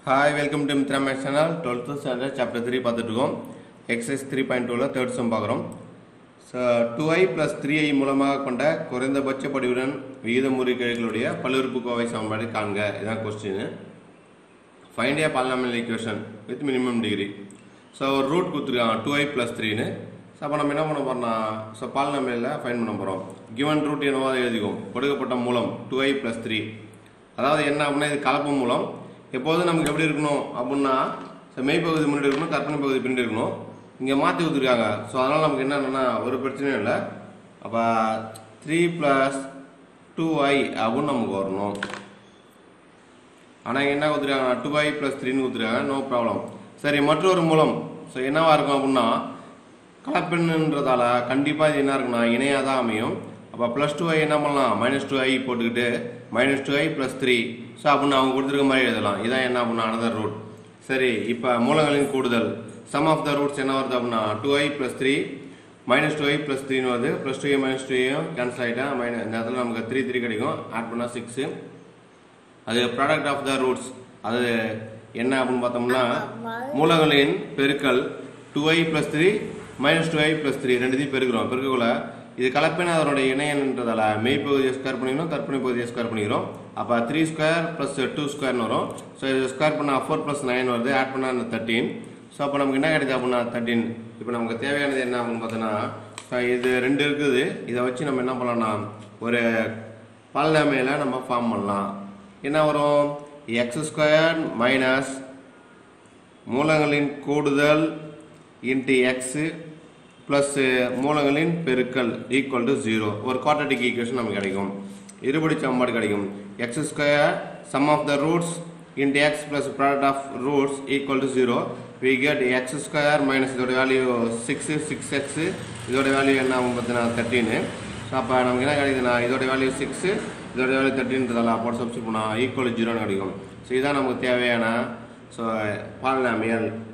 hi welcome to Mithra maths channel twelfth standard chapter three பார்த்துட்ருக்கோம் exercise three point டூவில் third sum பார்க்குறோம் so two i plus three i மூலமாக கொண்ட குறைந்தபட்ச படிவுடன் விகிதமுறை கிழக்குகளுடைய பல்லுறுப்புக்கோவை சமன்பாடு காண்க இதான் question find a polynomial equation with minimum degree so ஒரு ரூட் கொடுத்துருக்காங்க டூ ஐ ப்ளஸ் த்ரீன்னு ஸோ அப்போ நம்ம என்ன பண்ண போகிறோம்னா ஸோ பாலினாமியலில் ஃபைண்ட் பண்ண போகிறோம் கிவன் ரூட் என்னவோ அதை எழுதிக்கும் கொடுக்கப்பட்ட மூலம் டூ ஐ ப்ளஸ் த்ரீ அதாவது என்ன அப்படின்னா இது கலப்பு மூலம் எப்போதும் நமக்கு எப்படி இருக்கணும் அப்படின்னா ஸோ மெய்ப்பகுதி முன்னாடி இருக்கணும் கற்பனை பகுதி பின்னாடி இருக்கணும் இங்கே மாற்றி கொடுத்துருக்காங்க ஸோ அதனால் நமக்கு என்னன்னா ஒரு பிரச்சனையும் இல்லை அப்போ த்ரீ ப்ளஸ் டூ ஐ அப்படின்னு நமக்கு வரணும் ஆனால் என்ன கொடுத்துருக்காங்க டூ ஐ ப்ளஸ் த்ரீன்னு கொடுத்துருக்காங்க நோ ப்ராப்ளம் சரி மற்றொரு மூலம் ஸோ என்னவா இருக்கும் அப்படின்னா கலப்பெண்ணுன்றதால கண்டிப்பாக இது என்ன இருக்குன்னா இணையாக தான் அமையும் அப்போ ப்ளஸ் டூ ஐ என்ன பண்ணலாம் மைனஸ் டூ ஐ போட்டுக்கிட்டு minus two i plus three so அப்படின்னு அவங்க கொடுத்துருக்க மாதிரி எழுதலாம் இதான் என்ன அப்படின்னா அனதர் ரூட் சரி இப்போ மூலங்களின் கூடுதல் சம் ஆஃப் த ரூட்ஸ் என்ன வருது அப்படின்னா two i plus three minus two i plus த்ரீன்னு வருது plus two i minus two ஐயும் கேன்சல் ஆகிட்டா மைனஸ் இந்த இடத்துல நமக்கு த்ரீ த்ரீ கிடைக்கும் ஆட் பண்ணால் சிக்ஸு அது ப்ராடக்ட் ஆஃப் த ரூட்ஸ் அது என்ன அப்படின்னு பார்த்தோம்னா மூலங்களின் பெருக்கல் two i plus three minus two i plus three ரெண்டுத்தையும் பெருக்கிறோம் பெருக்கக்குள்ள இது கலப்பின அதனுடைய இணையன்றதால மெய்ப்பகுதியை ஸ்கொயர் பண்ணிக்கணும் கற்பனை பகுதியை ஸ்கொயர் பண்ணிக்கிறோம் அப்போ த்ரீ ஸ்கொயர் ப்ளஸ் டூ ஸ்கொயர்னு வரும் ஸோ இது ஸ்கொயர் பண்ணால் ஃபோர் ப்ளஸ் நைன் வருது ஆட் பண்ணால் தேர்ட்டீன் ஸோ அப்போ நமக்கு என்ன கிடைக்குது அப்படின்னா தேர்ட்டீன் இப்போ நமக்கு தேவையானது என்ன அப்படின்னு பார்த்தோன்னா ஸோ இது ரெண்டு இருக்குது இதை வச்சு நம்ம என்ன பண்ணலாம்னா ஒரு பாலினாமையில் நம்ம ஃபார்ம் பண்ணலாம் என்ன வரும் எக்ஸ் ஸ்கொயர் மைனஸ் மூலங்களின் கூடுதல் இன்ட்டு எக்ஸு ப்ளஸ் மூலங்களின் பெருக்கல் ஈக்குவல் டு ஜீரோ ஒரு குவாட்ரட்டிக் ஈக்குவேஷன் நமக்கு கிடைக்கும் இருபடி சமன்பாடு கிடைக்கும் x square sum of the roots into x plus product of roots equal to zero we get x square minus இதோட வேல்யூ சிக்ஸு சிக்ஸ் எக்ஸு இதோட வேல்யூ என்ன ஆகும் பார்த்தீங்கன்னா தேர்ட்டீனு ஸோ அப்போ நமக்கு என்ன கிடைக்குதுன்னா இதோட வேல்யூ சிக்ஸு இதோட வேல்யூ தேர்ட்டின்றதால அப்போ சப்ஸ்டியூட் பண்ணால் ஈக்குவல் ஜீரோன்னு கிடைக்கும் ஸோ இதுதான் நமக்கு தேவையான ஸோ பாலினாமியல்